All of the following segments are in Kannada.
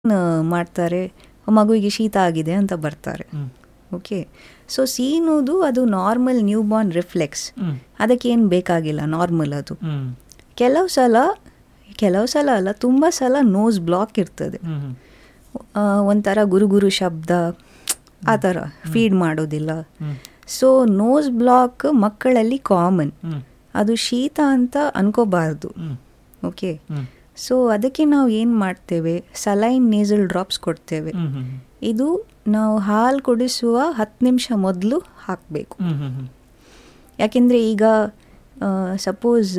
ಮಾಡ್ತಾರೆ ಮಗುವಿಗೆ ಶೀತ ಆಗಿದೆ ಅಂತ ಬರ್ತಾರೆ ಹ್ಮ್. ಓಕೆ ಸೊ ಸೀನುವುದು ಅದು normal new born reflex hmm. ಅದಕ್ಕೆ ಏನು ಬೇಕಾಗಿಲ್ಲ ನಾರ್ಮಲ್ ಅದು ಹ್ಮ್. ಕೆಲವು ಸಲ ಕೆಲವು ಸಲ ಅಲ್ಲ ತುಂಬ ಸಲ ನೋಸ್ ಬ್ಲಾಕ್ ಇರ್ತದೆ ಹ್ಮ್. ಹ್ಮ್. ಆ, ಒಂಥರ ಗುರು ಗುರು ಶಬ್ದ ಆ ಥರ ಫೀಡ್ ಮಾಡೋದಿಲ್ಲ ಹ್ಮ್. ಸೊ ನೋಸ್ ಬ್ಲಾಕ್ ಮಕ್ಕಳಲ್ಲಿ ಕಾಮನ್ ಹ್ಮ್. ಅದು ಶೀತ ಅಂತ ಅನ್ಕೋಬಾರ್ದು ಹ್ಮ್. ಓಕೆ ಹ್ಮ್. ಸೊ ಅದಕ್ಕೆ ನಾವು ಏನು ಮಾಡ್ತೇವೆ ಸಲೈನ್ ನೇಸಲ್ ಡ್ರಾಪ್ಸ್ ಕೊಡ್ತೇವೆ ಹ್ಮ್. ಹ್ಮ್. ಇದು ನಾವು ಹಾಲು ಕುಡಿಸುವ ಹತ್ತು ನಿಮಿಷ ಮೊದಲು ಹಾಕಬೇಕು ಹ್ಮ್. ಹ್ಮ್. ಹ್ಮ್. ಯಾಕೆಂದರೆ ಈಗ ಸಪೋಸ್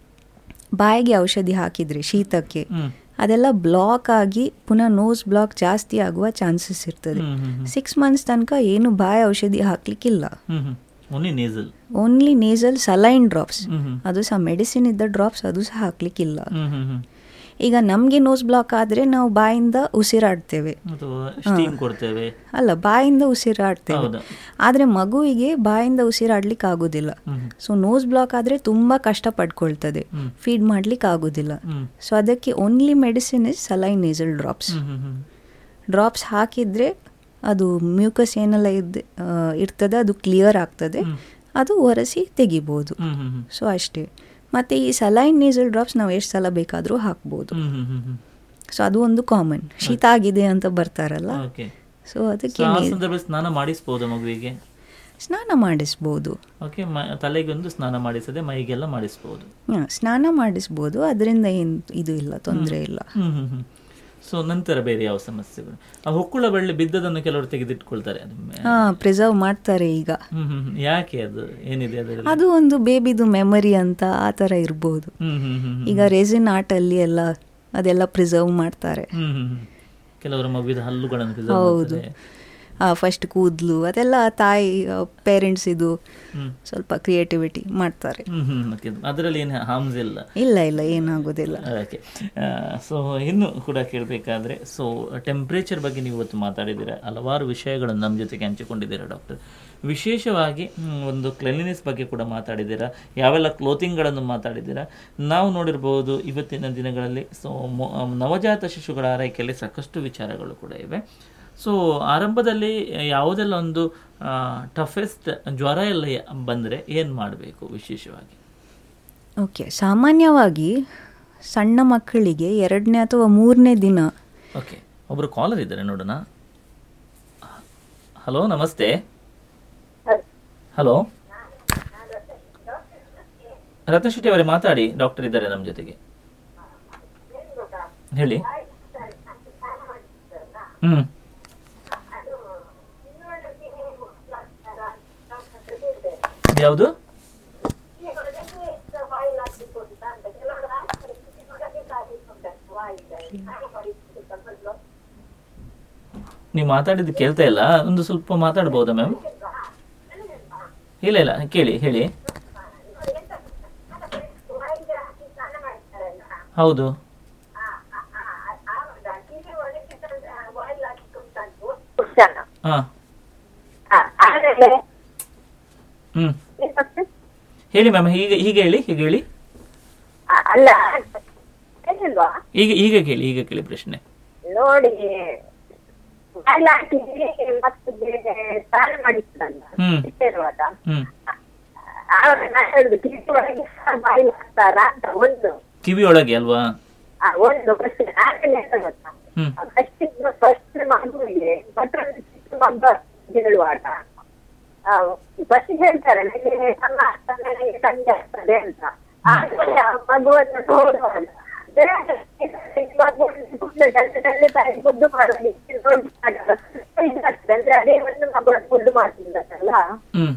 ಬಾಯಿಗೆ ಔಷಧಿ ಹಾಕಿದರೆ ಶೀತಕ್ಕೆ ಹ್ಮ್. ಅದೆಲ್ಲ ಬ್ಲಾಕ್ ಆಗಿ ಪುನಃ ನೋಸ್ ಬ್ಲಾಕ್ ಜಾಸ್ತಿ ಆಗುವ ಚಾನ್ಸಸ್ ಇರ್ತದೆ ಹ್ಮ್. ಹ್ಮ್. ಹ್ಮ್. ಸಿಕ್ಸ್ ಮಂತ್ಸ್ ತನಕ ಏನು ಬಾಯಿ ಔಷಧಿ ಹಾಕ್ಲಿಕ್ಕಿಲ್ಲ hmm. Hmm. Only nasal only nasal saline drops hmm. Hmm. ಅದು ಸಹ ಮೆಡಿಸಿನ್ ಇದ್ದ ಡ್ರಾಪ್ಸ್ ಅದು ಸಹ ಹಾಕ್ಲಿಕ್ಕಿಲ್ಲ ಹ್ಮ್. ಹ್ಮ್. ಹ್ಮ್. ಈಗ ನಮಗೆ ನೋಸ್ ಬ್ಲಾಕ್ ಆದರೆ ನಾವು ಬಾಯಿಂದ ಉಸಿರಾಡ್ತೇವೆ ಅಥವಾ ಸ್ಟೀಮ್ ಕೊಡ್ತೇವೆ ಅಲ್ಲ ಬಾಯಿಂದ ಉಸಿರಾಡ್ತೇವೆ ಹೌದು. ಆದರೆ ಮಗುವಿಗೆ ಬಾಯಿಂದ ಉಸಿರಾಡ್ಲಿಕ್ಕೆ ಆಗೋದಿಲ್ಲ ಹ್ಮ್. ಸೊ ನೋಸ್ ಬ್ಲಾಕ್ ಆದರೆ ತುಂಬ ಕಷ್ಟ ಪಡ್ಕೊಳ್ತದೆ ಹ್ಮ್. ಫೀಡ್ ಮಾಡ್ಲಿಕ್ಕೆ ಆಗೋದಿಲ್ಲ ಹ್ಮ್. ಸೊ ಅದಕ್ಕೆ only medicine is saline nasal drops hmm. Hmm. Hmm. Drops ಹಾಕಿದರೆ ಅದು ಮ್ಯೂಕಸ್ ಏನೆಲ್ಲ ಇದ್ ಆ, ಇರ್ತದೆ ಅದು ಕ್ಲಿಯರ್ ಆಗ್ತದೆ ಹ್ಮ್. ಅದು ಒರೆಸಿ ತೆಗಿಬೋದು ಹ್ಮ್. ಹ್ಮ್. ಹ್ಮ್. ಸೊ ಅಷ್ಟೇ ಮತ್ತು ಈ ಸಲೈನ್ ನೇಸಲ್ ಡ್ರಾಪ್ಸ್ ನಾವು ಎಷ್ಟು ಸಲ ಬೇಕಾದರೂ ಹಾಕ್ಬೋದು ಹ್ಮ್. ಹ್ಮ್. ಹ್ಮ್. ಹ್ಮ್. ಸೊ ಅದು ಒಂದು ಕಾಮನ್ ಶೀತ ಆಗಿದೆ ಅಂತ ಬರ್ತಾರಲ್ಲ ಓಕೆ ಸೊ ಸೊ ಅದಕ್ಕೆ ಆ ನೀ- ಸಂದರ್ಭದಲ್ಲಿ ಸ್ನಾನ ಮಾಡಿಸ್ಬೋದು ಮಗುವಿಗೆ ಸ್ನಾನ ಮಾಡಿಸ್ಬೋದು ಓಕೆ ಮ ತಲೆಗೊಂದು ಸ್ನಾನ ಮಾಡಿಸದೆ ಮೈಗೆಲ್ಲ ಮಾಡಿಸ್ಬೋದು ಹ, ಸ್ನಾನ ಮಾಡಿಸ್ಬೋದು ಅದರಿಂದ ಏನು ಇದು ಇಲ್ಲ ತೊಂದರೆ ಇಲ್ಲ ಹ್ಮ್ ಹ್ಮ್ ಹ್ಮ್ ಸೊ ನಂತರ ಬೇರೆ ಯಾವ ಸಮಸ್ಯೆಗಳು ಆ ಹೊಕ್ಕುಳ ಬಳ್ಳಿ ಬಿದ್ದದನ್ನು ಕೆಲವರು ತೆಗೆದಿಟ್ಕೊಳ್ತಾರೆ ಅದು ಮೆ- ಹಾ ಪ್ರಿಸರ್ವ್ ಮಾಡ್ತಾರೆ ಈಗ ಹ್ಮ್ ಹ್ಮ್ ಹ್ಮ್. ಯಾಕೆ ಅದು ಏನಿದೆ ಅದರಲ್ಲಿ ಅದು ಒಂದು ಬೇಬಿದು ಮೆಮರಿ ಅಂತ ಆ ಥರ ಇರ್ಬೋದು ಹ್ಮ್ ಹ್ಮ್ ಹ್ಮ್ ಹ್ಮ್. ಈಗ ರೆಸಿನ್ ಆರ್ಟಲ್ಲಿ ಎಲ್ಲ ಅದೆಲ್ಲ ಪ್ರಿಸರ್ವ್ ಮಾಡ್ತಾರೆ ಹ್ಮ್ ಹ್ಮ್ ಹ್ಮ್. ಕೆಲವರು ಮಗುವಿದ ಹಲ್ಲುಗಳನ್ನು preserve ಹೌದು ಮಾಡ್ತಾರೆ. ಫಸ್ಟ್ ಕೂದಲು ಅದೆಲ್ಲ ತಾಯಿ ಪೇರೆಂಟ್ಸ್ ಇದು ಹ್ಮ್ ಸ್ವಲ್ಪ ಕ್ರಿಯೇಟಿವಿಟಿ ಮಾಡ್ತಾರೆ ಹ್ಮ್ ಹ್ಮ್ ಓಕೆ. ಅದರಲ್ಲಿ ಏನು ಹಾರ್ಮ್ಸ್ ಇಲ್ಲ ಇಲ್ಲ ಇಲ್ಲ ಏನಾಗೋದಿಲ್ಲ ಓಕೆ ಸೊ ಇನ್ನು ಕೂಡ ಕೇಳಬೇಕಾದ್ರೆ ಸೊ ಟೆಂಪ್ರೇಚರ್ ಬಗ್ಗೆ ನೀವು ಇವತ್ತು ಮಾತಾಡಿದ್ದೀರಾ ಹಲವಾರು ವಿಷಯಗಳನ್ನು ನಮ್ಮ ಜೊತೆಗೆ ಹಂಚಿಕೊಂಡಿದ್ದೀರಾ ಡಾಕ್ಟರ್ ವಿಶೇಷವಾಗಿ ಮ್, ಒಂದು ಕ್ಲೆನ್ಲಿನೆಸ್ ಬಗ್ಗೆ ಕೂಡ ಮಾತಾಡಿದ್ದೀರಾ ಯಾವೆಲ್ಲ ಕ್ಲೋತಿಂಗ್ಗಳನ್ನು ಮಾತಾಡಿದ್ದೀರಾ ನಾವು ನೋಡಿರ್ಬೋದು ಇವತ್ತಿನ ದಿನಗಳಲ್ಲಿ ಸೊ ನವಜಾತ ಶಿಶುಗಳ ಆರೈಕೆಯಲ್ಲಿ ಸಾಕಷ್ಟು ವಿಚಾರಗಳು ಕೂಡ ಇವೆ ಸೊ ಆರಂಭದಲ್ಲಿ ಯಾವುದೆಲ್ಲ ಒಂದು ಟಫೆಸ್ಟ್ ಜ್ವರ ಎಲ್ಲ ಬಂದರೆ ಏನು ಮಾಡಬೇಕು ವಿಶೇಷವಾಗಿ ಓಕೆ ಸಾಮಾನ್ಯವಾಗಿ ಸಣ್ಣ ಮಕ್ಕಳಿಗೆ ಎರಡನೇ ಅಥವಾ ಮೂರನೇ ದಿನ ಓಕೆ ಒಬ್ರು ಕಾಲರ್ ಇದ್ದಾರೆ ನೋಡೋಣ ಹಲೋ ನಮಸ್ತೆ ಹಲೋ ರತ್ನ ಶೆಟ್ಟಿ ಅವರೇ ಮಾತಾಡಿ ಡಾಕ್ಟರ್ ಇದ್ದಾರೆ ನಮ್ಮ ಜೊತೆಗೆ ಹೇಳಿ ಹ್ಮ್ ಯಾವುದು ನೀವು ಮಾತಾಡಿದ್ದು ಕೇಳ್ತಾ ಇಲ್ಲ ಒಂದು ಸ್ವಲ್ಪ ಮಾತಾಡ್ಬೋದಾ ಮ್ಯಾಮ್ ಇಲ್ಲ ಇಲ್ಲ ಕೇಳಿ ಹೇಳಿ ಹೌದು ಹಾ ಹ್ಮ್ ಹೇಳಿ ಮ್ಯಾಮ್ ಹೀಗೆ ಹೀಗೆ ಹೇಳಿ ಹೀಗೆ ಹೇಳಿ ಅಲ್ಲ ಏನಿಲ್ವಾ ಈಗ ಈಗ ಕೇಳಿ ಈಗ ಕೇಳಿ ಪ್ರಶ್ನೆ ನೋಡಿ ಬಾಯ್ಲ್ ಹಾಕಿ ಮತ್ತೆ ಸ್ನಾನ ಮಾಡಿದ್ರಲ್ಲ ಹ್ಮ್ ಇರುವಾಗ ಹ್ಮ್ ಆವಾಗ ನಾ ಹೇಳುದು ಕಿಟಕಿ ಒಳಗೆ ಬಾಯಿಲ್ ಹಾಕ್ತಾರ ಅಂತ ಒಂದು ಕಿವಿಯೊಳಗೆ ಅಲ್ವಾ ಆ, ಒಂದು ಪ್ರಶ್ನೆ ಆಮೇಲೆ ಎಂತ ಗೊತ್ತಾ ಹ್ಮ್ ಫಸ್ಟ್ ಫಸ್ಟ್ ಮಗುವಿಗೆ ಮತ್ತೊಂದು ಚಿಕ್ಕ ಮಗ ಹೇಳುವಾಗ ಫಸ್ಟ್ ಹೇಳ್ತಾರೆ ನನಗೆ ಸಣ್ಣ ಆಗ್ತಾನೆ ನನಗೆ ಸಂಜೆ ಆಗ್ತದೆ ಅಂತ ಆಮೇಲೆ ಆ ಮಗುವನ್ನು ನೋಡುವಾಗ ಬೇರೆ ಮಗುವನ್ನು ಕೂಡ್ಲೆ ಜಲ್ದಿ ಜಲ್ದಿ ತಾಯಿ ಮುದ್ದು ಮಾಡೋದಕ್ಕೆ ನೋಡಿದಾಗ ಇದಾಗ್ತದೆ ಅಂದ್ರೆ ಅದೇ ಒಂದು ಮಗುವನ್ನು ಮುದ್ದು ಮಾಡ್ತಿದ್ದಲ್ಲ ಹ್ಮ್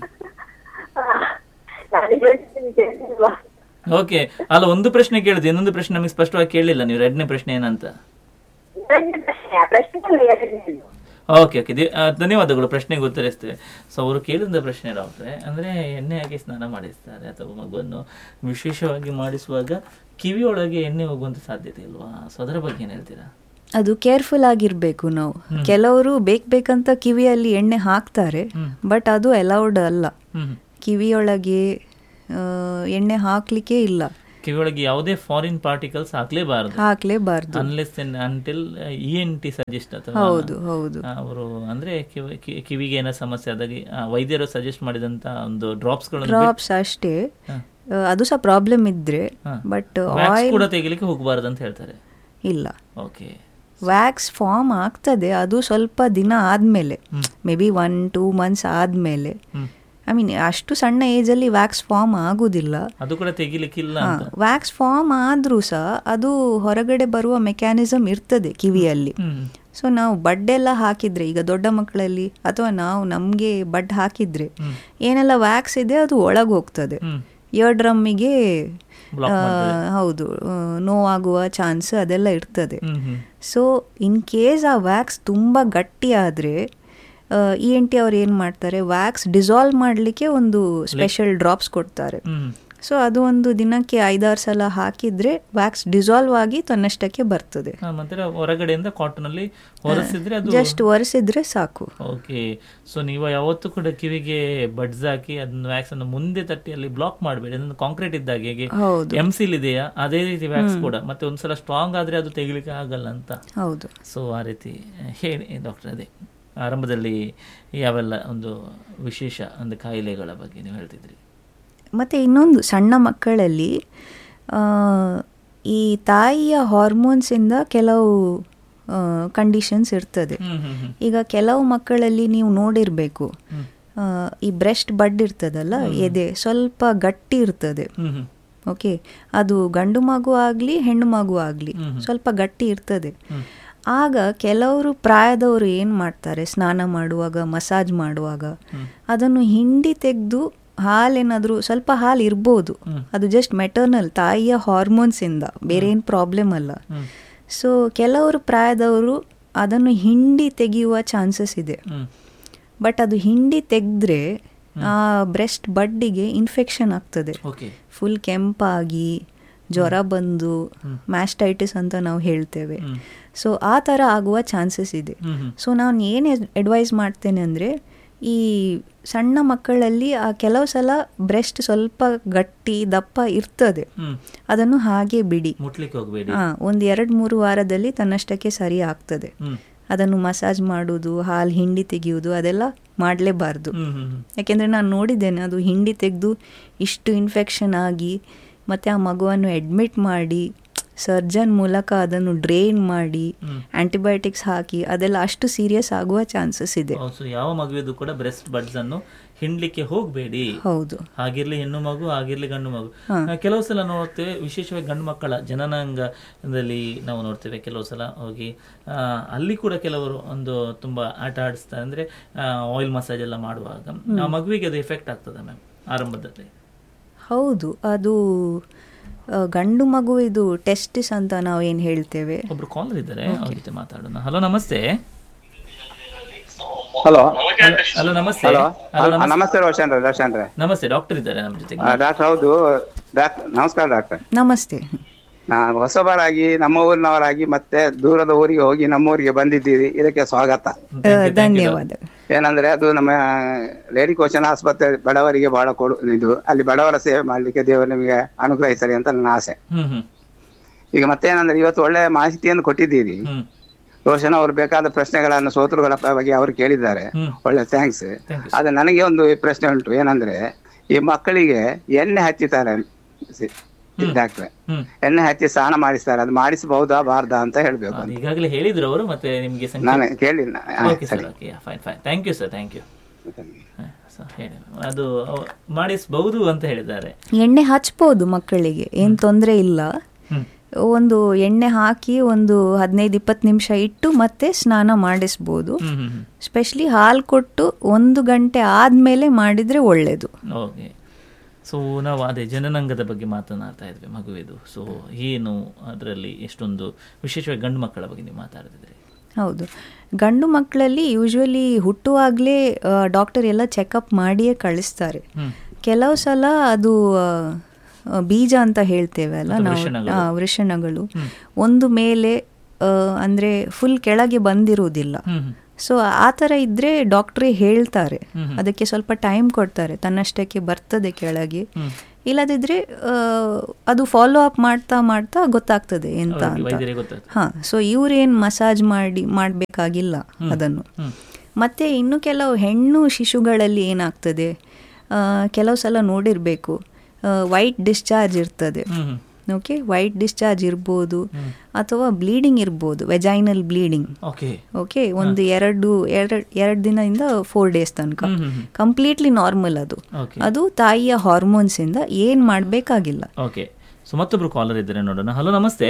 ನಾನು ಹೇಳ್ತೀನಿ ಕೇಳಿಲ್ವಾ ಓಕೆ ಅಲ್ಲ ಒಂದು ಪ್ರಶ್ನೆ ಕೇಳಿದೆ ಇನ್ನೊಂದು ಪ್ರಶ್ನೆ ನಮಗೆ ಸ್ಪಷ್ಟವಾಗಿ ಕೇಳಲಿಲ್ಲ ನೀವು ಎರಡನೇ ಪ್ರಶ್ನೆ ಏನಂತ ನನ್ನ ಪ್ರಶ್ನೆ ಆ ಪ್ರಶ್ನೆ ಎರಡನೇದು ಓಕೆ ಓಕೆ ಧನ್ಯವಾದಗಳು ಪ್ರಶ್ನೆಗೆ ಉತ್ತರಿಸ್ತೇವೆ ಸೊ ಅವರು ಕೇಳಿದ ಪ್ರಶ್ನೆ ಡಾಕ್ಟ್ರೆ ಅಂದರೆ ಎಣ್ಣೆ ಹಾಕಿ ಸ್ನಾನ ಮಾಡಿಸ್ತಾರೆ ಅಥವಾ ಮಗುವನ್ನು ವಿಶೇಷವಾಗಿ ಮಾಡಿಸುವಾಗ ಕಿವಿಯೊಳಗೆ ಎಣ್ಣೆ ಹೋಗುವಂಥ ಸಾಧ್ಯತೆ ಇಲ್ವಾ ಸೊ ಅದರ ಬಗ್ಗೆ ಏನು ಹೇಳ್ತೀರಾ ಅದು ಕೇರ್ಫುಲ್ ಆಗಿರಬೇಕು ನಾವು ಕೆಲವರು ಬೇಕು ಬೇಕಂತ ಕಿವಿಯಲ್ಲಿ ಎಣ್ಣೆ ಹಾಕ್ತಾರೆ ಹ್ಮ್. ಬಟ್ ಅದು ಅಲೌಡ್ ಅಲ್ಲ ಹ್ಮ್ ಕಿವಿಯೊಳಗೆ ಆ, ಎಣ್ಣೆ ಹಾಕ್ಲಿಕ್ಕೆ ಇಲ್ಲ ಕಿವಿಯೊಳಗೆ ಯಾವುದೇ ಫಾರಿನ್ ಪಾರ್ಟಿಕಲ್ಸ್ ಹಾಕ್ಲೇಬಾರದು ಹಾಕ್ಲೇಬಾರ್ದು unless until E N T suggest ಅಥವಾ ಹೌದು ಹೌದು ಅವರು ಅಂದ್ರೆ ಕಿವಿ- ಕಿ- ಕಿವಿಗೆ ಏನೋ ಸಮಸ್ಯೆ ಆದಾಗ ಆ, ವೈದ್ಯರು ಸಜೆಸ್ಟ್ ಮಾಡಿದಂತ ಒಂದು ಡ್ರಾಪ್ಸ್ ಡ್ರಾಪ್ಸ್ ಅಷ್ಟೇ ಹಾ. ಆ, ಅದು ಸಹ ಪ್ರಾಬ್ಲಮ್ ಇದ್ರೆ ಹಾ. ಬಟ್ ವ್ಯಾಕ್ಸ್ ಆಯಿಲ್ ಕೂಡ ತೆಗಿಲಿಕ್ಕೆ ಹೋಗಬಾರ್ದು ಅಂತ ಹೇಳ್ತಾರೆ ಇಲ್ಲ ಓಕೆ ವ್ಯಾಕ್ಸ್ ಫಾರ್ಮ್ ಆಗ್ತದೆ ಅದು ಸ್ವಲ್ಪ ದಿನ ಆದಮೇಲೆ maybe one two months ಆದಮೇಲೆ ಹ್ಮ್ ಐ ಮೀನ್ ಅಷ್ಟು ಸಣ್ಣ ಏಜಲ್ಲಿ ವ್ಯಾಕ್ಸ್ ಫಾರ್ಮ್ ಆಗುದಿಲ್ಲ ಅದು ಕೂಡ ತೆಗಿಲಿಕ್ಕಿಲ್ಲ ಅಂತ ವ್ಯಾಕ್ಸ್ ಫಾರ್ಮ್ ಆದರೂ ಸಹ ಅದು ಹೊರಗಡೆ ಬರುವ ಮೆಕ್ಯಾನಿಸಮ್ ಇರ್ತದೆ ಕಿವಿಯಲ್ಲಿ ಹ್ಮ್ ಸೊ ನಾವು ಬಡ್ ಎಲ್ಲ ಹಾಕಿದ್ರೆ ಈಗ ದೊಡ್ಡ ಮಕ್ಕಳಲ್ಲಿ ಅಥವಾ ನಾವು ನಮಗೆ ಬಡ್ ಹಾಕಿದ್ರೆ ಹ್ಮ್. ಏನೆಲ್ಲ ವ್ಯಾಕ್ಸ್ ಇದೆ ಅದು ಒಳಗೆ ಹೋಗ್ತದೆ ಹ್ಮ್ ಇಯರ್ ಡ್ರಮ್ಮಿಗೆ Block ಮಾಡ್ತದೆ. ಹೌದು ಆ, ನೋವಾಗುವ ಚಾನ್ಸ್ ಅದೆಲ್ಲ ಇರ್ತದೆ hmm hmm so in case ಆ ವ್ಯಾಕ್ಸ್ ತುಂಬ ಗಟ್ಟಿ ಆದರೆ ಇ ಎನ್ ಟಿ ಅವ್ರು ಏನು ಮಾಡ್ತಾರೆ ವ್ಯಾಕ್ಸ್ ಡಿಸಾಲ್ವ್ ಮಾಡಲಿಕ್ಕೆ ಒಂದು ಸ್ಪೆಷಲ್ ಡ್ರಾಪ್ಸ್ ಕೊಡ್ತಾರೆ ಹ್ಮ್ ಸೊ ಅದು ಒಂದು ದಿನಕ್ಕೆ ಐದಾರು ಸಲ ಹಾಕಿದ್ರೆ ವ್ಯಾಕ್ಸ್ ಡಿಸಾಲ್ವ್ ಆಗಿ ತನ್ನಷ್ಟಕ್ಕೆ ಬರ್ತದೆ ಹಾ, ಮತ್ತೆ ಹೊರಗಡೆಯಿಂದ ಕಾಟನ್ ಅಲ್ಲಿ ಹೊರಸಿದ್ರೆ ಅದು ಜಸ್ಟ್ ಒರೆಸಿದ್ರೆ ಸಾಕು ಓಕೆ ಸೊ ನೀವು ಯಾವತ್ತೂ ಕೂಡ ಕಿವಿಗೆ ಬಡ್ಸ್ ಹಾಕಿ ಅದನ್ನ ವ್ಯಾಕ್ಸ್ ಅನ್ನು ಮುಂದೆ ತಟ್ಟಿ ಅಲ್ಲಿ ಬ್ಲಾಕ್ ಮಾಡಬೇಡಿ ಅದನ್ನು ಕಾಂಕ್ರೀಟ್ ಇದ್ದಾಗ ಹೇಗೆ ಹೌದು ಎಮ್ ಸಿಲ್ ಇದೆಯಾ ಅದೇ ರೀತಿ ವ್ಯಾಕ್ಸ್ ಕೂಡ ಮತ್ತೆ ಒಂದ್ಸಲ ಸ್ಟ್ರಾಂಗ್ ಆದ್ರೆ ಅದು ತೆಗಿಲಿಕ್ಕೆ ಆಗಲ್ಲ ಅಂತ ಹೌದು ಸೊ ಆ ರೀತಿ ಹೇಳಿ ಡಾಕ್ಟರ್ ಅದೇ ಆರಂಭದಲ್ಲಿ ಯಾವೆಲ್ಲ ಒಂದು ವಿಶೇಷ ಒಂದು ಕಾಯಿಲೆಗಳ ಬಗ್ಗೆ ನೀವು ಹೇಳ್ತಿದ್ರಿ ಮತ್ತು ಇನ್ನೊಂದು ಸಣ್ಣ ಮಕ್ಕಳಲ್ಲಿ ಆ, ಈ ತಾಯಿಯ ಹಾರ್ಮೋನ್ಸಿಂದ ಕೆಲವು ಕಂಡೀಷನ್ಸ್ ಇರ್ತದೆ ಹ್ಮ್ ಹ್ಮ್ ಹ್ಮ್ ಈಗ ಕೆಲವು ಮಕ್ಕಳಲ್ಲಿ ನೀವು ನೋಡಿರಬೇಕು ಹ್ಮ್. ಈ ಬ್ರೆಸ್ಟ್ ಬಡ್ ಇರ್ತದಲ್ಲ ಎದೆ ಸ್ವಲ್ಪ ಗಟ್ಟಿ ಇರ್ತದೆ ಹ್ಮ್ ಹ್ಮ್ ಓಕೆ ಅದು ಗಂಡು ಮಗು ಆಗಲಿ ಹೆಣ್ಣು ಮಗು ಆಗಲಿ ಹ್ಮ್ ಹ್ಮ್. ಸ್ವಲ್ಪ ಗಟ್ಟಿ ಇರ್ತದೆ ಹ್ಮ್. ಆಗ ಕೆಲವರು ಪ್ರಾಯದವರು ಏನು ಮಾಡ್ತಾರೆ ಸ್ನಾನ ಮಾಡುವಾಗ ಮಸಾಜ್ ಮಾಡುವಾಗ ಹ್ಮ್. ಅದನ್ನು ಹಿಂಡಿ ತೆಗೆದು ಹಾಲೇನಾದರೂ ಸ್ವಲ್ಪ ಹಾಲು ಇರ್ಬೋದು ಹ್ಮ್. ಅದು ಜಸ್ಟ್ ಮೆಟರ್ನಲ್ ತಾಯಿಯ ಹಾರ್ಮೋನ್ಸಿಂದ ಬೇರೆ ಏನು ಪ್ರಾಬ್ಲಮ್ ಅಲ್ಲ ಹ್ಮ್. ಸೊ ಕೆಲವರು ಪ್ರಾಯದವರು ಅದನ್ನು ಹಿಂಡಿ ತೆಗೆಯುವ ಚಾನ್ಸಸ್ ಇದೆ ಹ್ಮ್. ಬಟ್ ಅದು ಹಿಂಡಿ ತೆಗೆದ್ರೆ ಆ ಬ್ರೆಸ್ಟ್ ಬಡ್ಡಿಗೆ ಇನ್ಫೆಕ್ಷನ್ ಆಗ್ತದೆ ಓಕೆ ಫುಲ್ ಕೆಂಪಾಗಿ ಜ್ವರ ಬಂದು ಹ್ಮ್. ಮ್ಯಾಸ್ಟೈಟಿಸ್ ಅಂತ ನಾವು ಹೇಳ್ತೇವೆ ಹ್ಮ್. ಸೊ ಆ ಥರ ಆಗುವ ಚಾನ್ಸಸ್ ಇದೆ ಹ್ಮ್ ಹ್ಮ್. ಸೊ ನಾನು ಏನು ಅಡ್ವೈಸ್ ಮಾಡ್ತೇನೆ ಅಂದರೆ ಈ ಸಣ್ಣ ಮಕ್ಕಳಲ್ಲಿ ಆ ಕೆಲವು ಸಲ ಬ್ರೆಸ್ಟ್ ಸ್ವಲ್ಪ ಗಟ್ಟಿ ದಪ್ಪ ಇರ್ತದೆ ಹ್ಮ್. ಅದನ್ನು ಹಾಗೆ ಬಿಡಿ ಮುಟ್ಲಿಕ್ಕೆ ಹೋಗ್ಬೇಡಿ ಹಾಂ ಒಂದು ಎರಡು ಮೂರು ವಾರದಲ್ಲಿ ತನ್ನಷ್ಟಕ್ಕೆ ಸರಿ ಆಗ್ತದೆ ಹ್ಮ್. ಅದನ್ನು ಮಸಾಜ್ ಮಾಡುವುದು ಹಾಲು ಹಿಂಡಿ ತೆಗೆಯುವುದು ಅದೆಲ್ಲ ಮಾಡಲೇಬಾರ್ದು ಹ್ಮ್ ಹ್ಮ್ ಹ್ಮ್. ಯಾಕೆಂದರೆ ನಾನು ನೋಡಿದ್ದೇನೆ ಅದು ಹಿಂಡಿ ತೆಗೆದು ಇಷ್ಟು ಇನ್ಫೆಕ್ಷನ್ ಆಗಿ ಮತ್ತು ಆ ಮಗುವನ್ನು ಅಡ್ಮಿಟ್ ಮಾಡಿ ಸರ್ಜನ್ ಮೂಲಕ ಅದನ್ನು ಡ್ರೈನ್ ಮಾಡಿ ಹ್ಮ್. ಆಂಟಿಬಯೋಟಿಕ್ಸ್ ಹಾಕಿ ಅದೆಲ್ಲ ಅಷ್ಟು ಸೀರಿಯಸ್ ಆಗುವ ಚಾನ್ಸಸ್ ಇದೆ ಸೊ ಯಾವ ಮಗುವಿದು ಕೂಡ ಬ್ರೆಸ್ಟ್ ಬಡ್ಸ್ ಅನ್ನು ಹಿಂಡ್ಲಿಕ್ಕೆ ಹೋಗಬೇಡಿ ಹೌದು ಹಾಗಿರ್ಲಿ ಹೆಣ್ಣು ಮಗು ಆಗಿರ್ಲಿ ಗಂಡು ಮಗು ಹಾ. ಆ, ಕೆಲವು ಸಲ ನೋಡ್ತೇವೆ ವಿಶೇಷವಾಗಿ ಗಂಡು ಮಕ್ಕಳ ಜನನಾಂಗದಲ್ಲಿ ನಾವು ನೋಡ್ತೇವೆ ಕೆಲವು ಸಲ ಹೋಗಿ ಆ, ಅಲ್ಲಿ ಕೂಡ ಕೆಲವರು ಒಂದು ತುಂಬಾ ಆಟ ಆಡಿಸ್ತಾರೆ ಅಂದ್ರೆ ಆಯಿಲ್ ಮಸಾಜ್ ಎಲ್ಲ ಮಾಡುವಾಗ ಆ ಮಗುವಿಗೆ ಅದು ಎಫೆಕ್ಟ್ ಆಗ್ತದೆ ಮ್ಯಾಮ್ ಆರಂಭದಲ್ಲಿ ಹೌದು ಅದು ಆ, ಗಂಡು ಮಗು ಇದು ಟೆಸ್ಟಿಸ್ ಅಂತ ನಾವು ಏನು ಹೇಳ್ತೇವೆ ಒಬ್ರು ಕಾಲರ್ ಇದ್ದಾರೆ ಅವ್ರ ಜೊತೆ ಮಾತಾಡೋಣ ಹಲೋ ನಮಸ್ತೆ ಹಲೋ ಹಲೋ ನಮಸ್ತೆ ಹಲೋ ಹಲೋ ನಮಸ್ತೆ ನಮಸ್ತೆ ರೋಷನ್ ರೇ ರೋಷನ್ ರೇ ನಮಸ್ತೆ ಡಾಕ್ಟರ್ ಇದ್ದಾರೆ ನಮ್ಮ ಜೊತೆಗೆ ಡಾಕ್ಟರ್ ಹೌದು ಡಾಕ್ಟರ್ ನಮಸ್ಕಾರ ಡಾಕ್ಟರ್ ನಮಸ್ತೆ ನಾನು ಹೊಸಬರಾಗಿ ನಮ್ಮ ಊರಿನವರಾಗಿ ಮತ್ತೆ ದೂರದ ಊರಿಗೆ ಹೋಗಿ ನಮ್ಮ ಊರಿಗೆ ಬಂದಿದ್ದೀರಿ ಇದಕ್ಕೆ ಸ್ವಾಗತ ಆ, ಧನ್ಯವಾದ ಏನಂದ್ರೆ ಅದು ನಮ್ಮ ಲೇಡಿ ಕೋಶನ್ ಆಸ್ಪತ್ರೆ ಬಡವರಿಗೆ ಬಹಳ ಕೊಡು ಇದು ಅಲ್ಲಿ ಬಡವರ ಸೇವೆ ಮಾಡ್ಲಿಕ್ಕೆ ದೇವರು ನಿಮಗೆ ಅನುಗ್ರಹಿಸಲಿ ಅಂತ ನನ್ನ ಆಸೆ ಹ್ಮ್ ಹ್ಮ್ ಈಗ ಮತ್ತೇನಂದ್ರೆ ಇವತ್ತು ಒಳ್ಳೆ ಮಾಹಿತಿಯನ್ನು ಕೊಟ್ಟಿದ್ದೀರಿ ಹ್ಮ್ ರೋಷನ್ ಅವರು ಬೇಕಾದ ಪ್ರಶ್ನೆಗಳನ್ನು ಸೋತರುಗಳ ಬಗ್ಗೆ ಅವರು ಕೇಳಿದ್ದಾರೆ ಹ್ಮ್ ಒಳ್ಳೆ ಥ್ಯಾಂಕ್ಸ್ ಥ್ಯಾಂಕ್ ಯು ಆದ್ರೆ ನನಗೆ ಒಂದು ಪ್ರಶ್ನೆ ಉಂಟು ಏನಂದ್ರೆ ಈ ಮಕ್ಕಳಿಗೆ ಎಣ್ಣೆ ಹಚ್ಚಿತಾರೆ ಡಾಕ್ಟ್ರೆ ಹ್ಮ್ ಎಣ್ಣೆ ಹಚ್ಚಿ ಸ್ನಾನ ಮಾಡಿಸ್ತಾರೆ ಅದು ಮಾಡಿಸಬಹುದಾ ಬಾರ್ದಾ ಅಂತ ಹೇಳ್ಬೇಕು ಅದು ಈಗಾಗಲೇ ಹೇಳಿದ್ರು ಅವರು ಮತ್ತೆ ನಿಮಗೆ ನಾನು ಕೇಳಿಲ್ಲ ಆ, ಓಕೆ ಸರ್ ಸರಿ okay fine fine thank you sir thank you ಹೇಳಿ ಅದು ಅವ- ಮಾಡಿಸಬಹುದು ಅಂತ ಹೇಳಿದ್ದಾರೆ ಎಣ್ಣೆ ಹಚ್ಬೋದು ಮಕ್ಕಳಿಗೆ ಏನು ತೊಂದರೆ ಇಲ್ಲ ಹ್ಮ್ ಒಂದು ಎಣ್ಣೆ ಹಾಕಿ ಒಂದು ಹದಿನೈದು ಇಪ್ಪತ್ತು ನಿಮಿಷ ಇಟ್ಟು ಮತ್ತೆ ಸ್ನಾನ ಮಾಡಿಸ್ಬೋದು ಹ್ಮ್ ಹ್ಮ್ ಹ್ಮ್ ಸ್ಪೆಷಲಿ ಹಾಲು ಕೊಟ್ಟು ಒಂದು ಗಂಟೆ ಆದಮೇಲೆ ಮಾಡಿದರೆ ಒಳ್ಳೆಯದು ಓಕೆ ಸೊ ನಾವು ಅದೇ ಜನನಾಂಗದ ಬಗ್ಗೆ ಮಾತನಾಡ್ತಾ ಇದ್ವಿ ಮಗುವಿದು ಸೊ ಏನು ಅದರಲ್ಲಿ ಎಷ್ಟೊಂದು ವಿಶೇಷವಾಗಿ ಗಂಡು ಮಕ್ಕಳ ಬಗ್ಗೆ ನೀವು ಮಾತಾಡ್ತಿದ್ರಿ ಹೌದು ಗಂಡು ಮಕ್ಕಳಲ್ಲಿ ಯೂಶ್ವಲಿ ಹುಟ್ಟುವಾಗಲೇ ಡಾಕ್ಟರ್ ಎಲ್ಲ ಚೆಕಪ್ ಮಾಡಿಯೇ ಕಳಿಸ್ತಾರೆ ಹ್ಮ್ ಕೆಲವು ಸಲ ಅದು ಆ, ಆ, ಬೀಜ ಅಂತ ಹೇಳ್ತೇವೆ ಅಲ್ಲ ಅಥವಾ ನಾವು ವೃಷಣಗಳು. ಆ, ವೃಷಣಗಳು ಹ್ಮ್. ಒಂದು ಮೇಲೆ ಆ, ಅಂದ್ರೆ ಫುಲ್ ಕೆಳಗೆ ಬಂದಿರುವುದಿಲ್ಲ ಹ್ಮ್ ಹ್ಮ್ ಸೊ ಆ ಥರ ಇದ್ರೆ ಡಾಕ್ಟ್ರೇ ಹೇಳ್ತಾರೆ ಹ್ಮ್ ಹ್ಮ್. ಅದಕ್ಕೆ ಸ್ವಲ್ಪ ಟೈಮ್ ಕೊಡ್ತಾರೆ ತನ್ನಷ್ಟಕ್ಕೆ ಬರ್ತದೆ ಕೆಳಗೆ ಹ್ಮ್ ಇಲ್ಲದಿದ್ರೆ ಆ, ಅದು ಫಾಲೋ ಅಪ್ ಮಾಡ್ತಾ ಮಾಡ್ತಾ ಗೊತ್ತಾಗ್ತದೆ ಎಂತ ಅವ್ರಿಗೆ ಅಂತ ವೈದ್ಯರಿಗೆ ಗೊತ್ತಾಗ್ತದೆ ಹಾಂ ಸೊ ಇವ್ರೇನು ಮಸಾಜ್ ಮಾಡಿ ಮಾಡಬೇಕಾಗಿಲ್ಲ ಅದನ್ನು ಹ್ಮ್. ಮತ್ತು ಇನ್ನು ಕೆಲವು ಹೆಣ್ಣು ಶಿಶುಗಳಲ್ಲಿ ಏನಾಗ್ತದೆ ಆ, ಕೆಲವು ಸಲ ನೋಡಿರಬೇಕು ವೈಟ್ ಡಿಸ್ಚಾರ್ಜ್ ಇರ್ತದೆ hmm hmm. Okay white discharge ಇರ್ಬೋದು ಅಥವಾ ಬ್ಲೀಡಿಂಗ್ ಇರ್ಬೋದು ವೆಜೈನಲ್ ಬ್ಲೀಡಿಂಗ್ ಓಕೆ ಓಕೆ ಒಂದು ಎರಡು ಎರಡು ಎರಡು ದಿನದಿಂದ ಫೋರ್ ಡೇಸ್ ತನಕ hmm hmm hmm. Completely normal ಅದು ಓಕೆ ಅದು ತಾಯಿಯ ಹಾರ್ಮೋನ್ಸಿಂದ ಏನು ಮಾಡಬೇಕಾಗಿಲ್ಲ ಓಕೆ ಸೊ ಮತ್ತೊಬ್ರು ಕಾಲರ್ ಇದ್ದಾರೆ ನೋಡೋಣ ಹಲೋ ನಮಸ್ತೆ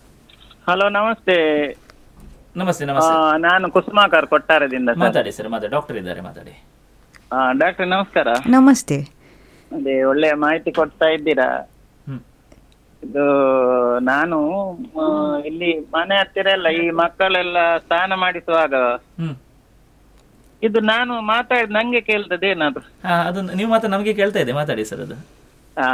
ಹಲೋ ನಮಸ್ತೆ ನಮಸ್ತೆ ಆ, ನಮಸ್ತೆ ನಾನು ಕುಸುಮಾಕರ್ ಕೊಟ್ಟಾರದಿಂದ ಸರ್ ಮಾತಾಡಿ ಸರ್ ಮಾತಾಡಿ ಡಾಕ್ಟರ್ ಇದ್ದಾರೆ ಮಾತಾಡಿ ಡಾಕ್ಟರ್ ನಮಸ್ಕಾರ ನಮಸ್ತೆ ಅದೇ ಒಳ್ಳೆಯ ಮಾಹಿತಿ ಕೊಡ್ತಾ ಇದ್ದೀರಾ ಹ್ಮ್ ಇದು ನಾನು ಆ, ಇಲ್ಲಿ ಮನೆ ಹತ್ತಿರ ಎಲ್ಲ ಈ ಮಕ್ಕಳೆಲ್ಲ ಸ್ನಾನ ಮಾಡಿಸುವಾಗ ಹ್ಮ್ ಇದು ನಾನು ಮಾತಾಡಿ ನಂಗೆ ಕೇಳ್ತದೆ ಏನಾದ್ರು ಹಾ ಅದು ನೀವು ಮಾತ್ರ ನಮಗೆ ಕೇಳ್ತಾ ಇದೆ ಮಾತಾಡಿ ಸರ್ ಅದು ಆ,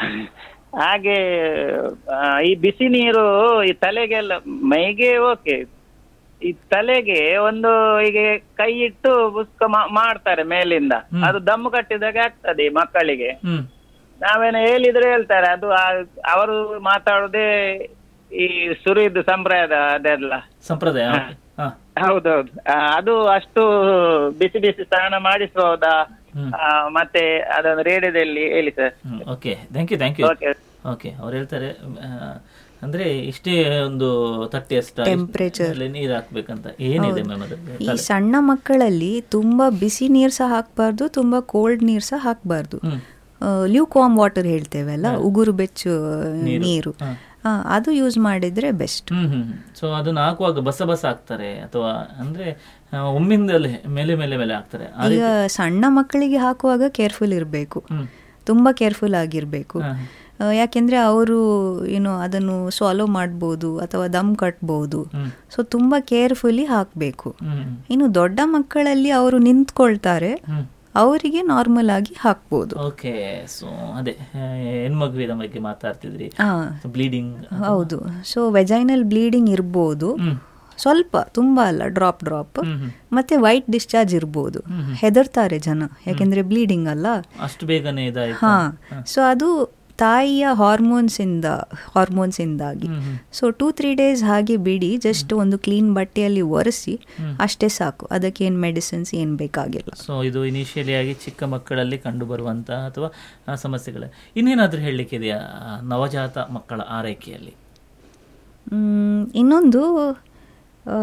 ಹಾಗೆ ಆ, ಈ ಬಿಸಿ ನೀರು ಈ ತಲೆಗೆಲ್ಲ ಮೈಗೆ ಓಕೆ ಈ ತಲೆಗೆ ಒಂದು ಈಗ ಕೈ ಇಟ್ಟು ಬುಸ್ಕ ಮಾ- ಮಾಡ್ತಾರೆ ಮೇಲಿಂದ ಅದು ದಮ್ಮು ಕಟ್ಟಿದಾಗ ಆಗ್ತದೆ ಈ ಮಕ್ಕಳಿಗೆ ಹ್ಮ್ ನಾವೇನು ಹೇಳಿದ್ರೆ ಹೇಳ್ತಾರೆ ಅದು ಆ- ಅವರು ಮಾತಾಡುದೇ ಈ ಸುರಿದು ಸಂಪ್ರದಾಯ ಅದೆಲ್ಲ ಸಂಪ್ರದಾಯ okay. ಹಾ ಹೌದೌದು ಆ, ಅದು ಅಷ್ಟು ಬಿಸಿ ಬಿಸಿ ಸ್ನಾನ ಮಾಡಿಸಬಹುದಾ ಹ್ಮ್. ಆ, ಮತ್ತೆ ಅದೊಂದು ರೇಡಿಯೋದಲ್ಲಿ ಹೇಳಿ sir hmm okay thank you thank you okay okay ಅವ್ರು ಹೇಳ್ತಾರೆ ಆ, ಅಂದ್ರೆ ಇಷ್ಟೇ ಒಂದು ತಟ್ಟೆಯಷ್ಟ Temperature. ಅಲ್ಲಿ ನೀರು ಹಾಕ್ಬೇಕಂತ ಏನಿದೆ ಮ್ಯಾಮ್ ಅದು ಈ ಸಣ್ಣ ಮಕ್ಕಳಲ್ಲಿ ತುಂಬ ಬಿಸಿ ನೀರು ಸಹ ಹಾಕಬಾರ್ದು ತುಂಬ ಕೋಲ್ಡ್ ನೀರು ಸಹ ಹಾಕಬಾರ್ದು ಹ್ಮ್ ಲ್ಯೂಕಾಮ್ ವಾಟರ್ ಹೇಳ್ತೇವಲ್ಲ ಉಗುರು ಬೆಚ್ಚು ನೀರು ಹಾ. ಆ, ಅದು ಯೂಸ್ ಮಾಡಿದ್ರೆ ಬೆಸ್ಟ್ ಹ್ಮ್ ಹ್ಮ್ ಸೊ ಅದನ್ನ ಹಾಕುವಾಗ ಬಸ ಬಸ ಹಾಕ್ತಾರೆ ಅಥವಾ ಅಂದ್ರೆ ಆ, ಒಮ್ಮಿಂದಲೇ ಮೇಲೆ ಮೇಲೆ ಮೇಲೆ ಹಾಕ್ತಾರೆ ಆ ಈಗ ರೀತಿ ಸಣ್ಣ ಮಕ್ಕಳಿಗೆ ಹಾಕುವಾಗ ಕೇರ್ಫುಲ್ ಇರಬೇಕು ಹ್ಮ್ ತುಂಬ ಕೇರ್ಫುಲ್ ಆಗಿರಬೇಕು ಹಾ. ಯಾಕೆಂದರೆ ಅವರು ಏನು ಅದನ್ನು ಸಾಲೋ ಮಾಡ್ಬೋದು ಅಥವಾ ದಮ್ ಕಟ್ಬೋದು ಹ್ಮ್ ಸೊ ತುಂಬ ಕೇರ್ಫುಲ್ಲಿ ಹಾಕಬೇಕು ಹ್ಮ್ ಇನ್ನು ದೊಡ್ಡ ಮಕ್ಕಳಲ್ಲಿ ಅವರು ನಿಂತ್ಕೊಳ್ತಾರೆ ಹ್ಮ್ ಅವರಿಗೆ ನಾರ್ಮಲ್ ಆಗಿ ಹಾಕ್ಬೋದು ಓಕೆ ಸೊ ಅದೇ ಆ, ಹೆಣ್ಮಗುವಿನ ಬಗ್ಗೆ ಮಾತಾಡ್ತಿದ್ರಿ ಹಾ ಬ್ಲೀಡಿಂಗ್ ಹೌದು ಸೊ ವೆಜೈನಲ್ ಬ್ಲೀಡಿಂಗ್ ಇರ್ಬೋದು ಹ್ಮ್ ಸ್ವಲ್ಪ ತುಂಬ ಅಲ್ಲ ಡ್ರಾಪ್ ಡ್ರಾಪ್ ಹ್ಮ್ ಹ್ಮ್. ಮತ್ತೆ ವೈಟ್ ಡಿಸ್ಚಾರ್ಜ್ ಇರ್ಬೋದು ಹೆದರ್ತಾರೆ ಜನ ಯಾಕೆಂದ್ರೆ ಬ್ಲೀಡಿಂಗ್ ಅಲ್ಲ ಅಷ್ಟು ಬೇಗನೆ ಇದಾಯ್ತು ಹಾ ಸೊ ಅದು ತಾಯಿಯ ಹಾರ್ಮೋನ್ಸಿಂದ ಹಾರ್ಮೋನ್ಸಿಂದಾಗಿ hmm hmm. So two three days ಹಾಗೆ ಬಿಡಿ ಜಸ್ಟ್ ಒಂದು ಕ್ಲೀನ್ ಬಟ್ಟೆಯಲ್ಲಿ ಒರೆಸಿ ಅಷ್ಟೇ ಸಾಕು ಅದಕ್ಕೆ ಏನು ಮೆಡಿಸಿನ್ಸ್ ಏನು ಬೇಕಾಗಿಲ್ಲ ಸೊ ಇದು ಇನಿಷಿಯಲಿ ಆಗಿ ಚಿಕ್ಕ ಮಕ್ಕಳಲ್ಲಿ ಕಂಡು ಬರುವಂತಹ ಅಥವಾ ಆ, ಸಮಸ್ಯೆಗಳು ಇನ್ನೇನಾದ್ರೂ ಹೇಳಲಿಕ್ಕೆ ಇದೆಯಾ ಆ, ನವಜಾತ ಮಕ್ಕಳ ಆರೈಕೆಯಲ್ಲಿ ಮ್, ಇನ್ನೊಂದು ಆ,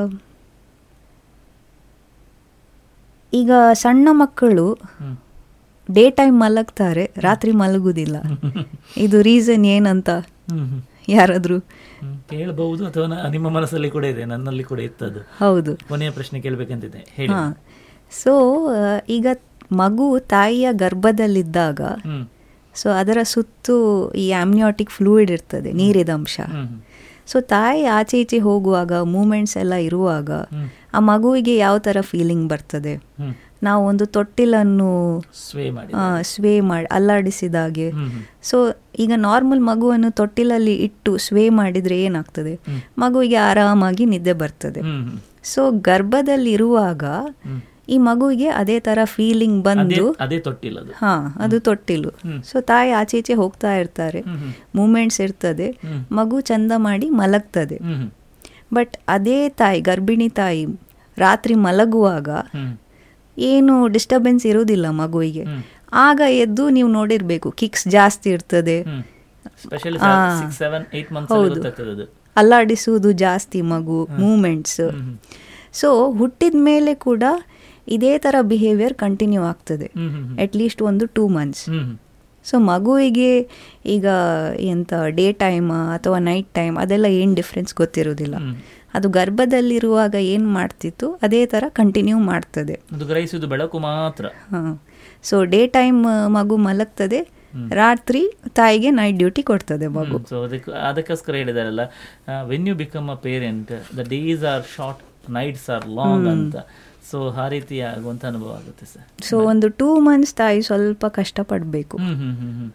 ಈಗ ಸಣ್ಣ ಮಕ್ಕಳು ಹ್ಮ್ ಡೇ ಟೈಮ್ ಮಲಗ್ತಾರೆ ರಾತ್ರಿ ಮಲಗುದಿಲ್ಲ ಇದು ರೀಸನ್ ಏನಂತ ಹ್ಮ್ ಹ್ಮ್ ಯಾರಾದ್ರೂ ಹ್ಮ್. ಕೇಳಬಹುದು ಅಥವಾ ನ- ನಿಮ್ಮ ಮನಸ್ಸಲ್ಲಿ ಕೂಡ ಇದೆ ನನ್ನಲ್ಲಿ ಕೂಡ ಇತ್ತದು ಹೌದು ಕೊನೆಯ ಪ್ರಶ್ನೆ ಕೇಳ್ಬೇಕಂತಿದೆ ಹೇಳಿ ಹಾ ಸೊ ಈಗ ಮಗು ತಾಯಿಯ ಗರ್ಭದಲ್ಲಿದ್ದಾಗ ಹ್ಮ್ ಸೊ ಅದರ ಸುತ್ತು ಈ ಆಮ್ನಿಯಾಟಿಕ್ ಫ್ಲೂಯಿಡ್ ಇರ್ತದೆ ನೀರಿದ ಅಂಶ ಹ್ಮ್ ಹ್ಮ್. ಸೊ ತಾಯಿ ಆಚೆ ಈಚೆ ಹೋಗುವಾಗ ಮೂಮೆಂಟ್ಸ್ ಎಲ್ಲ ಇರುವಾಗ ಹ್ಮ್. ಆ ಮಗುವಿಗೆ ಯಾವ ಥರ ಫೀಲಿಂಗ್ ಬರ್ತದೆ ಹ್ಮ್ ನಾವು ಒಂದು ತೊಟ್ಟಿಲನ್ನು ಸ್ವೇ ಮಾಡಿ ಸ್ವೇ ಮಾಡಿ ಅಲ್ಲಾಡಿಸಿದಾಗೆ ಹ್ಮ್ ಹ್ಮ್. ಸೊ ಈಗ ನಾರ್ಮಲ್ ಮಗುವನ್ನು ತೊಟ್ಟಿಲಲ್ಲಿ ಇಟ್ಟು ಸ್ವೇ ಮಾಡಿದ್ರೆ ಏನಾಗ್ತದೆ ಮಗುವಿಗೆ ಆರಾಮಾಗಿ ನಿದ್ದೆ ಬರ್ತದೆ ಹ್ಮ್ ಹ್ಮ್. ಸೊ ಗರ್ಭದಲ್ಲಿ ಇರುವಾಗ ಈ ಮಗುವಿಗೆ ಅದೇ ತರ ಫೀಲಿಂಗ್ ಅದೇ ಬಂದು ಅದೇ ತೊಟ್ಟಿಲ್ಲದು ಹಾ ಅದು ತೊಟ್ಟಿಲು ಸೊ ತಾಯಿ ಆಚೆ ಈಚೆ ಹೋಗ್ತಾ ಇರ್ತಾರೆ ಮೂಮೆಂಟ್ಸ್ ಇರ್ತದೆ ಮಗು ಚಂದ ಮಾಡಿ ಮಲಗ್ತದೆ ಹ್ಮ್ ಹ್ಮ್. ಬಟ್ ಅದೇ ತಾಯಿ ಗರ್ಭಿಣಿ ತಾಯಿ ರಾತ್ರಿ ಮಲಗುವಾಗ ಹ್ಮ್ ಏನು ಡಿಸ್ಟರ್ಬೆನ್ಸ್ ಇರೋದಿಲ್ಲ ಮಗುವಿಗೆ ಆಗ ಎದ್ದು ನೀವು ನೋಡಿರ್ಬೇಕು ಕಿಕ್ಸ್ ಜಾಸ್ತಿ ಇರ್ತದೆ ಹ್ಮ್ ಸ್ಪೆಷಲಿ ಆ, ಸಿಕ್ಸ್ ಸೆವೆನ್ ಏಟ್ ಮಂತ್ಸ್ ಹೌದು. ಗೊತ್ತಾಗ್ತದೆ ಅದು ಅಲ್ಲಾಡಿಸುವುದು ಜಾಸ್ತಿ ಮಗು ಮೂಮೆಂಟ್ಸ್ ಸೊ ಹುಟ್ಟಿದ ಮೇಲೆ ಕೂಡ ಇದೇ ಥರ ಬಿಹೇವಿಯರ್ ಕಂಟಿನ್ಯೂ ಆಗ್ತದೆ hmm hmm hmm. At least ಒಂದು two months hmm hmm. So ಮಗುವಿಗೆ ಈಗ ಎಂತ ಡೇ ಟೈಮ್ ಅಥವಾ ನೈಟ್ ಟೈಮ್ ಅದೆಲ್ಲ ಏನು ಡಿಫ್ರೆನ್ಸ್ ಗೊತ್ತಿರೋದಿಲ್ಲ ಹ್ಮ್. ಅದು ಗರ್ಭದಲ್ಲಿರುವಾಗ ಏನು ಮಾಡ್ತಿತ್ತು ಅದೇ ಥರ ಕಂಟಿನ್ಯೂ ಮಾಡ್ತದೆ ಅದು ಗ್ರಹಿಸುವುದು ಬೆಳಕು ಮಾತ್ರ ಹಾಂ ಸೊ ಡೇ ಟೈಮ್ ಮಗು ಮಲಗ್ತದೆ ರಾತ್ರಿ ತಾಯಿಗೆ ನೈಟ್ ಡ್ಯೂಟಿ ಕೊಡ್ತದೆ ಮಗು ಸೊ ಅದಕ್ಕೆ ಅದಕ್ಕೋಸ್ಕರ ಹೇಳಿದಾರಲ್ಲ when you become a parent the days are short nights are long ಅಂತ ಸೊ ಆ ರೀತಿ ಆಗುವಂತ ಅನುಭವ ಆಗುತ್ತೆ ಸರ್ ಸೊ ಒಂದು ಟೂ ಮಂತ್ಸ್ ತಾಯಿ ಸ್ವಲ್ಪ ಕಷ್ಟಪಡಬೇಕು ಹ್ಮ್ ಹ್ಮ್ ಹ್ಮ್ ಹ್ಮ್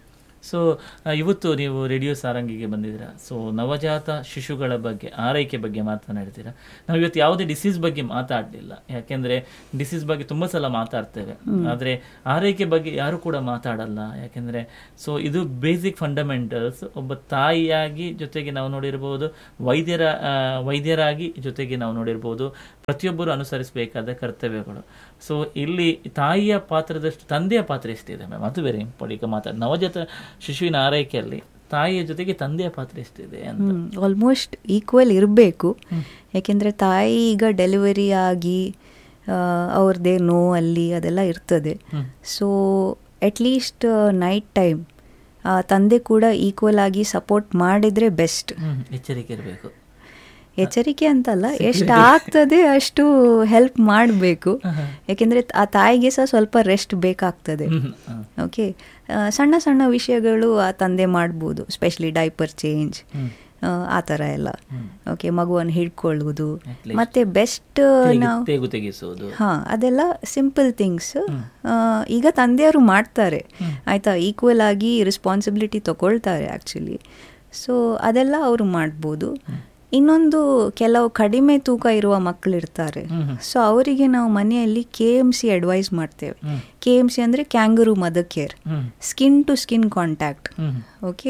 ಸೊ ಇವತ್ತು ನೀವು ರೇಡಿಯೋ ಸಾರಂಗಿಗೆ ಬಂದಿದ್ದೀರಾ ಸೊ ನವಜಾತ ಶಿಶುಗಳ ಬಗ್ಗೆ ಆರೈಕೆ ಬಗ್ಗೆ ಮಾತನಾಡ್ತೀರಾ ನಾವು ಇವತ್ತು ಯಾವುದೇ ಡಿಸೀಸ್ ಬಗ್ಗೆ ಮಾತಾಡಲಿಲ್ಲ ಯಾಕೆಂದ್ರೆ ಡಿಸೀಸ್ ಬಗ್ಗೆ ತುಂಬ ಸಲ ಮಾತಾಡ್ತೇವೆ ಆದರೆ ಆರೈಕೆ ಬಗ್ಗೆ ಯಾರು ಕೂಡ ಮಾತಾಡಲ್ಲ ಯಾಕೆಂದ್ರೆ ಸೊ ಇದು ಬೇಸಿಕ್ ಫಂಡಮೆಂಟಲ್ಸ್ ಒಬ್ಬ ತಾಯಿಯಾಗಿ ಜೊತೆಗೆ ನಾವು ನೋಡಿರ್ಬೋದು ವೈದ್ಯರ ಆ, ವೈದ್ಯರಾಗಿ ಜೊತೆಗೆ ನಾವು ನೋಡಿರ್ಬೋದು ಪ್ರತಿಯೊಬ್ಬರು ಅನುಸರಿಸಬೇಕಾದ ಕರ್ತವ್ಯಗಳು ಸೊ ಇಲ್ಲಿ ತಾಯಿಯ ಪಾತ್ರದಷ್ಟು ತಂದೆಯ ಪಾತ್ರ ಎಷ್ಟಿದೆ ಮ್ಯಾಮ್ ಅದು ವೆರಿ ಇಂಪಾರ್ಟೆಂಟ್ ಈಗ ಮಾತಾಡಿ ನವಜಾತ ಶಿಶುವಿನ ಆರೈಕೆಯಲ್ಲಿ ತಾಯಿಯ ಜೊತೆಗೆ ತಂದೆಯ ಪಾತ್ರ ಎಷ್ಟಿದೆ ಅಂತ ಆಲ್ಮೋಸ್ಟ್ ಈಕ್ವಲ್ ಇರಬೇಕು ಯಾಕೆಂದರೆ ತಾಯಿ ಈಗ ಡೆಲಿವರಿ ಆಗಿ ಅವ್ರದ್ದೇ ನೋವು ಅಲ್ಲಿ ಅದೆಲ್ಲ ಇರ್ತದೆ ಸೊ ಅಟ್ಲೀಸ್ಟ್ ನೈಟ್ ಟೈಮ್ ತಂದೆ ಕೂಡ ಈಕ್ವಲ್ ಆಗಿ ಸಪೋರ್ಟ್ ಮಾಡಿದರೆ ಬೆಸ್ಟ್ ಹ್ಮ್, ಎಚ್ಚರಿಕೆ ಇರಬೇಕು ಎಚ್ಚರಿಕೆ ಅಂತಲ್ಲ ಎಷ್ಟು ಆಗ್ತದೆ ಅಷ್ಟು ಹೆಲ್ಪ್ ಮಾಡಬೇಕು ಯಾಕೆಂದರೆ ಆ ತಾಯಿಗೆ ಸಹ ಸ್ವಲ್ಪ ರೆಸ್ಟ್ ಬೇಕಾಗ್ತದೆ ಓಕೆ ಸಣ್ಣ ಸಣ್ಣ ವಿಷಯಗಳು ಆ ತಂದೆ ಮಾಡ್ಬೋದು ಸ್ಪೆಷಲಿ ಡೈಪರ್ ಚೇಂಜ್ ಆ ಥರ ಎಲ್ಲ ಓಕೆ ಮಗುವನ್ನು ಹಿಡ್ಕೊಳ್ಳುವುದು At least. ಮತ್ತೆ ಬೆಸ್ಟ್ ನಾವು ತೇಗು ತೆಗೆಸುವುದು ಹಾ ಅದೆಲ್ಲ ಸಿಂಪಲ್ ಥಿಂಗ್ಸ್ ಈಗ ತಂದೆಯವರು ಮಾಡ್ತಾರೆ ಆಯ್ತಾ ಈಕ್ವಲ್ ಆಗಿ ರೆಸ್ಪಾನ್ಸಿಬಿಲಿಟಿ ತಗೊಳ್ತಾರೆ ಆ್ಯಕ್ಚುಲಿ ಸೊ ಅದೆಲ್ಲ ಅವರು ಮಾಡ್ಬೋದು ಇನ್ನೊಂದು ಕೆಲವು ಕಡಿಮೆ ತೂಕ ಇರುವ ಮಕ್ಕಳಿರ್ತಾರೆ ಸೊ ಅವರಿಗೆ ನಾವು ಮನೆಯಲ್ಲಿ ಕೆ ಎಮ್ ಸಿ ಅಡ್ವೈಸ್ ಮಾಡ್ತೇವೆ ಕೆ ಎಮ್ ಸಿ ಅಂದರೆ kangaroo mother care hmm. Skin to skin contact hmm. Okay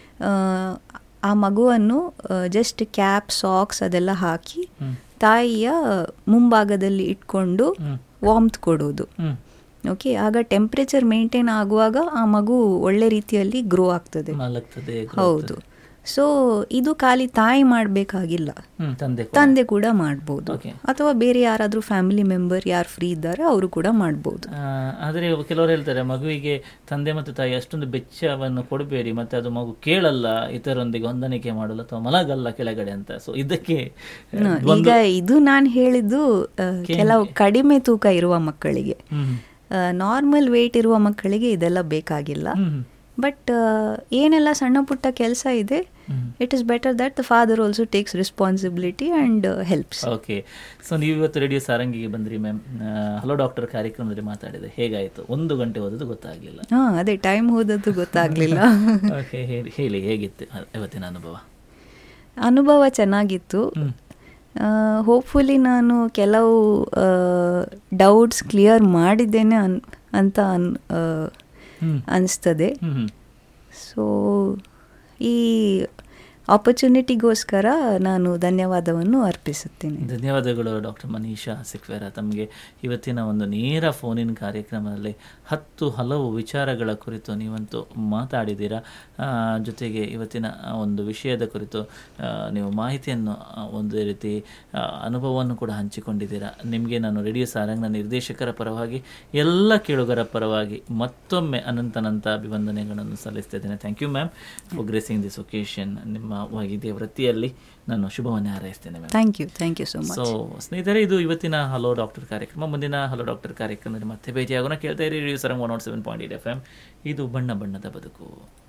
ಆ ಮಗುವನ್ನು ಜಸ್ಟ್ ಕ್ಯಾಪ್ ಸಾಕ್ಸ್ ಅದೆಲ್ಲ ಹಾಕಿ ತಾಯಿಯ ಮುಂಭಾಗದಲ್ಲಿ ಇಟ್ಕೊಂಡು ವಾಮ್ತ್ ಕೊಡೋದು ಹ್ಮ್. ಓಕೆ ಆಗ ಟೆಂಪ್ರೇಚರ್ ಮೇಂಟೈನ್ ಆಗುವಾಗ ಆ ಮಗು ಒಳ್ಳೆ ರೀತಿಯಲ್ಲಿ ಗ್ರೋ ಆಗ್ತದೆ ಮಲಗ್ತದೆ ಹೌದು ಸೊ ಇದು ಖಾಲಿ ತಾಯಿ ಮಾಡಬೇಕಾಗಿಲ್ಲ ಹ್ಮ್, ತಂದೆ ಕೂಡ. ತಂದೆ ಕೂಡ ಮಾಡ್ಬೋದು Okay. ಅಥವಾ ಬೇರೆ ಯಾರಾದರೂ ಫ್ಯಾಮಿಲಿ ಮೆಂಬರ್ ಯಾರು ಫ್ರೀ ಇದ್ದಾರೆ ಅವರು ಕೂಡ ಮಾಡ್ಬೋದು ಆ, ಆದ್ರೆ ಕೆಲವರು ಹೇಳ್ತಾರೆ ಮಗುವಿಗೆ ತಂದೆ ಮತ್ತು ತಾಯಿ ಅಷ್ಟೊಂದು ಬೆಚ್ಚವನ್ನು ಕೊಡಬೇಡಿ ಮತ್ತೆ ಅದು ಮಗು ಕೇಳಲ್ಲ ಇತರರೊಂದಿಗೆ ಹೊಂದಾಣಿಕೆ ಮಾಡಲ್ಲ ಅಥವಾ ಮಲಗಲ್ಲ ಕೆಳಗಡೆ ಅಂತ ಸೊ ಇದಕ್ಕೆ ಆ, ನ- ಒಂದು- ಈಗ ಇದು ನಾನು ಹೇಳಿದ್ದು ಆ, ಕೆಲವು ಕಡಿಮೆ ತೂಕ ಇರುವ ಮಕ್ಕಳಿಗೆ ಹ್ಮ್. ನಾರ್ಮಲ್ ವೇಟ್ ಇರುವ ಮಕ್ಕಳಿಗೆ ಇದೆಲ್ಲ ಬೇಕಾಗಿಲ್ಲ ಹ್ಮ್. ಬಟ್ ಏನೆಲ್ಲ ಸಣ್ಣ ಪುಟ್ಟ ಕೆಲಸ ಇದೆ it is better that the father also takes responsibility and helps okay so ನೀವು ಇವತ್ತು ರೇಡಿಯೋ ಸಾರಂಗಿಗೆ ಬಂದ್ರಿ ಮ್ಯಾಮ್ ಹಲೋ ಡಾಕ್ಟರ್ ಕಾರ್ಯಕ್ರಮದಲ್ಲಿ ಮಾತಾಡಿದೆ ಹೇಗಾಯಿತು ಒಂದು ಗಂಟೆ ಹೋದದ್ದು ಗೊತ್ತಾಗಲಿಲ್ಲ ಹಾಂ ಅದೇ ಟೈಮ್ ಹೋದದ್ದು ಗೊತ್ತಾಗಲಿಲ್ಲ ಓಕೆ ಹೇಳಿ ಹೇಳಿ ಹೇಗಿತ್ತು ಅ- ಇವತ್ತಿನ ಅನುಭವ ಅನುಭವ ಚೆನ್ನಾಗಿತ್ತು ಹೋಪ್ಫುಲಿ ನಾನು ಕೆಲವು ಡೌಟ್ಸ್ ಕ್ಲಿಯರ್ ಮಾಡಿದ್ದೇನೆ ಅನ್ ಅಂತ ಅನ್ ಹ್ಮ್. ಅನಿಸ್ತದೆ ಹ್ಮ್ ಹ್ಮ್. ಸೊ ಈ ಆಪರ್ಚುನಿಟಿಗೋಸ್ಕರ ನಾನು ಧನ್ಯವಾದವನ್ನು ಅರ್ಪಿಸುತ್ತೇನೆ ಧನ್ಯವಾದಗಳು ಡಾಕ್ಟರ್ ಮನೀಷಾ ಸಿಕ್ವೇರ ತಮಗೆ ಇವತ್ತಿನ ಒಂದು ನೇರ ಫೋನಿನ ಕಾರ್ಯಕ್ರಮದಲ್ಲಿ ಹತ್ತು ಹಲವು ವಿಚಾರಗಳ ಕುರಿತು ನೀವಂತೂ ಮಾತಾಡಿದ್ದೀರಾ ಆ, ಜೊತೆಗೆ ಇವತ್ತಿನ ಆ ಒಂದು ವಿಷಯದ ಕುರಿತು ಆ, ನೀವು ಮಾಹಿತಿಯನ್ನು ಆ, ಒಂದು ರೀತಿ ಆ, ಅನುಭವವನ್ನು ಕೂಡ ಹಂಚಿಕೊಂಡಿದ್ದೀರಾ ನಿಮಗೆ ನಾನು ರೇಡಿಯೋ ಸಾರಂಗ್ನ ನಿರ್ದೇಶಕರ ಪರವಾಗಿ ಎಲ್ಲ ಕೇಳುಗರ ಪರವಾಗಿ ಮತ್ತೊಮ್ಮೆ ಅನಂತನಂತ ಅಭಿವಂದನೆಗಳನ್ನು ಸಲ್ಲಿಸ್ತಿದ್ದೇನೆ thank you ma'am for gracing this occasion ನಿಮ್ಮ ವೈದ್ಯ ವೃತ್ತಿಯಲ್ಲಿ ನಾನು ಶುಭವನ್ನೇ ಹಾರೈಸ್ತೇನೆ ma'am thank you thank you so much so ಸ್ನೇಹಿತರೆ ಇದು ಇವತ್ತಿನ ಹಲೋ ಡಾಕ್ಟರ್ ಕಾರ್ಯಕ್ರಮ ಮುಂದಿನ ಹಲೋ ಡಾಕ್ಟರ್ ಕಾರ್ಯಕ್ರಮದಲ್ಲಿ ಮತ್ತೆ ಭೇಟಿಯಾಗೋಣ ಕೇಳ್ತಾ ಇರಿ radio Sarang one nought seven point eight F M ಇದು ಬಣ್ಣ ಬಣ್ಣದ ಬದುಕು